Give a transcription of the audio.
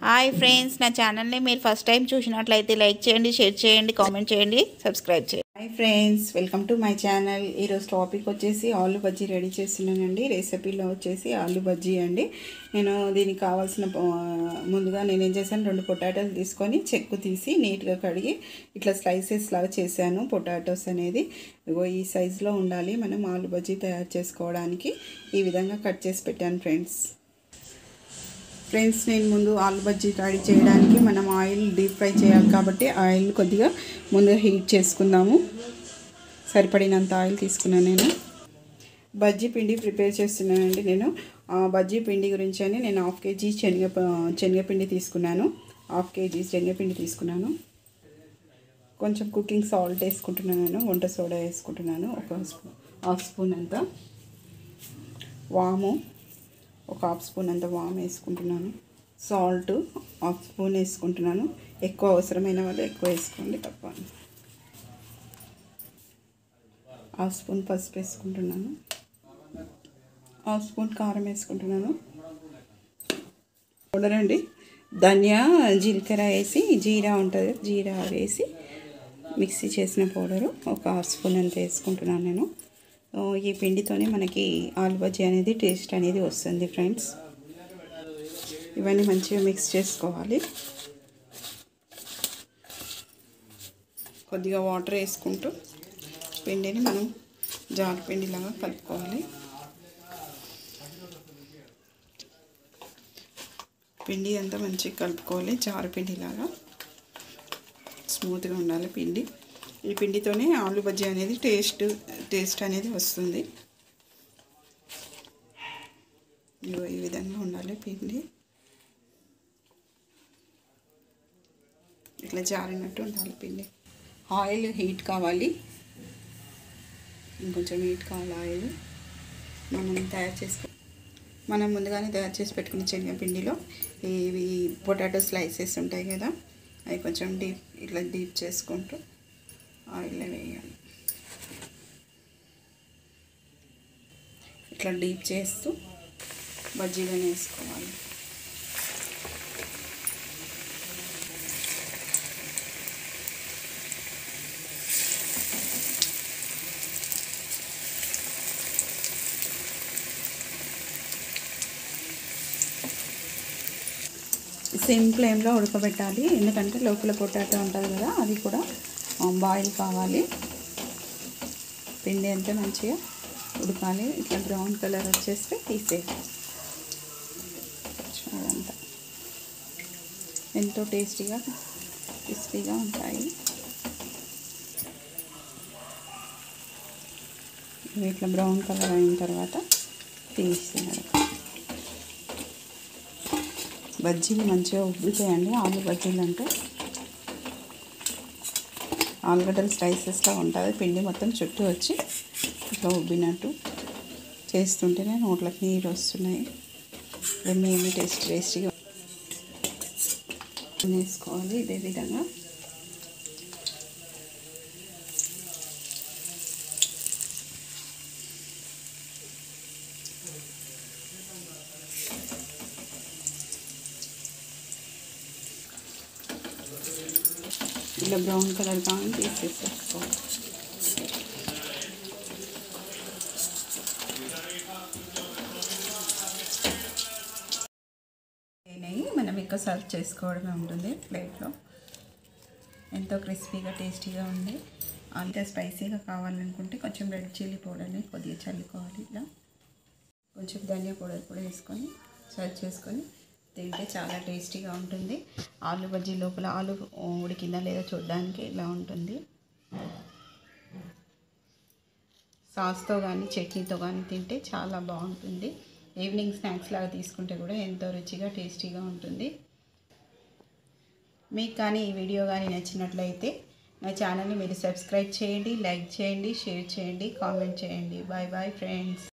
hi friends నా ఛానల్ని మీరు ఫస్ట్ టైం చూసినట్లయితే లైక్ చేయండి షేర్ చేయండి కామెంట్ చేయండి సబ్స్క్రైబ్ చేయండి hi friends welcome to my channel ఈరోజు టాపిక్ వచ్చేసి ఆలు బజ్జీ రెడీ చేస్తున్నానండి రెసిపీలో వచ్చేసి ఆలు బజ్జీ అండి నేను దీనికి కావాల్సిన ఆ, ముందుగా నేను ఏం చేశాను రెండు పొటాటోలు తీసుకొని చెక్కు తీసి నీట్గా కడిగి ఇట్లా స్లైసెస్ లాగా చేశాను పొటాటోస్ అనేది ఇగో ఈ సైజులో ఉండాలి మనం ఆలు బజ్జీ తయారు చేసుకోవడానికి ఈ విధంగా కట్ చేసి పెట్టాను ఫ్రెండ్స్ ఫ్రెండ్స్ నేను ముందు ఆలు బజ్జీ రెడీ చేయడానికి మనం ఆయిల్ డీప్ ఫ్రై చేయాలి కాబట్టి ఆయిల్ కొద్దిగా ముందుగా హీట్ చేసుకుందాము సరిపడినంత ఆయిల్ తీసుకున్నాను నేను బజ్జీ పిండి ప్రిపేర్ చేస్తున్నానండి నేను ఆ బజ్జీ పిండి గురించి అని నేను హాఫ్ కేజీ శనగ శనగపిండి తీసుకున్నాను హాఫ్ కేజీ శనగపిండి తీసుకున్నాను కొంచెం కుకింగ్ సాల్ట్ వేసుకుంటున్నాను నేను వంట సోడా వేసుకుంటున్నాను ఒక స్పూన్ హాఫ్ స్పూన్ అంతా వాము ఒక హాఫ్ స్పూన్ అంత వామ్ వేసుకుంటున్నాను సాల్ట్ హాఫ్ స్పూన్ వేసుకుంటున్నాను ఎక్కువ అవసరమైన వాళ్ళు ఎక్కువ వేసుకోండి తప్ప హాఫ్ స్పూన్ పసుపు వేసుకుంటున్నాను హాఫ్ స్పూన్ కారం వేసుకుంటున్నాను పౌడర్ అండి ధనియా జీలకర్ర వేసి జీరా ఉంటుంది జీరా వేసి మిక్సీ చేసిన పౌడరు ఒక హాఫ్ స్పూన్ అంత వేసుకుంటున్నాను నేను ఓ, ఈ పిండితోనే మనకి ఆలు బజ్జీ అనేది టేస్ట్ అనేది వస్తుంది ఫ్రెండ్స్ ఇవన్నీ మంచిగా మిక్స్ చేసుకోవాలి కొద్దిగా వాటర్ వేసుకుంటూ పిండిని మనం జారు పిండిలాగా కలుపుకోవాలి పిండి అంతా మంచిగా కలుపుకోవాలి జారు పిండిలాగా స్మూత్గా ఉండాలి పిండి ఈ పిండితోనే ఆలు బజ్జీ అనేది టేస్ట్ టేస్ట్ అనేది వస్తుంది ఇగో ఈ విధంగా ఉండాలి పిండి ఇట్లా జారినట్టు ఉండాలి పిండి ఆయిల్ హీట్ కావాలి ఇంకొంచెం హీట్ కావాలి ఆయిల్ మనం తయారు చేసుకో మనం ముందుగానే తయారు చేసి పెట్టుకున్న శనగపిండిలో ఇవి పొటాటో స్లైసెస్ ఉంటాయి కదా అవి కొంచెం డీప్ ఇట్లా డీప్ చేసుకుంటూ ఆయిల్లో వేయాలి ఇట్లా డీప్ చేస్తూ బజ్జీగానే వేసుకోవాలి సేమ్ ఫ్లేమ్లో ఉడకబెట్టాలి ఎందుకంటే లోపల పొటాటో ఉంటుంది కదా అది కూడా బాయిల్ కావాలి పిండి అంతా మంచిగా ఉడకాలి ఇట్లా బ్రౌన్ కలర్ వచ్చేస్తే తీసేయాలి అదంతా ఎంతో టేస్టీగా క్రిస్పీగా ఉంటాయి ఇవి ఇట్లా బ్రౌన్ కలర్ అయిన తర్వాత తీసేయాలి బజ్జీలు మంచిగా ఉబ్బుతాయండి ఆలు బజ్జీలు అంటే ఆలుగడ్డలు స్లైసెస్లా ఉంటుంది పిండి మొత్తం చుట్టూ వచ్చి ఇట్లా ఉబ్బినట్టు చేస్తుంటేనే నోట్లకి నీరు వస్తున్నాయి ఎమ్మి ఎమ్మి టేస్ట్ టేస్టీగా వేసుకోవాలి ఇదే విధంగా ఇలా బ్రౌన్ కలర్ కానీ తీసేసేసుకోవాలి నెయ్యి మనం ఎక్కువ సర్వ్ చేసుకోవడమే ఉంటుంది ప్లేట్లో ఎంతో క్రిస్పీగా టేస్టీగా ఉంది అంతే స్పైసీగా కావాలనుకుంటే కొంచెం రెడ్ చిల్లీ పౌడర్ని కొద్దిగా చల్లుకోవాలి ఇలా కొంచెం ధనియా పౌడర్ కూడా వేసుకొని సర్వ్ చేసుకొని తింటే చాలా టేస్టీగా ఉంటుంది ఆలు బజ్జీ లోపల ఆలు ఉడికిందా లేదా చూడడానికి ఇలా ఉంటుంది సాస్తో కానీ చట్నీతో కానీ తింటే చాలా బాగుంటుంది ఈవినింగ్ స్నాక్స్ లాగా తీసుకుంటే కూడా ఎంతో రుచిగా టేస్టీగా ఉంటుంది మీకు కానీ ఈ వీడియో కానీ నచ్చినట్లయితే నా ఛానల్ని మీరు సబ్స్క్రైబ్ చేయండి లైక్ చేయండి షేర్ చేయండి కామెంట్ చేయండి బాయ్ బాయ్ ఫ్రెండ్స్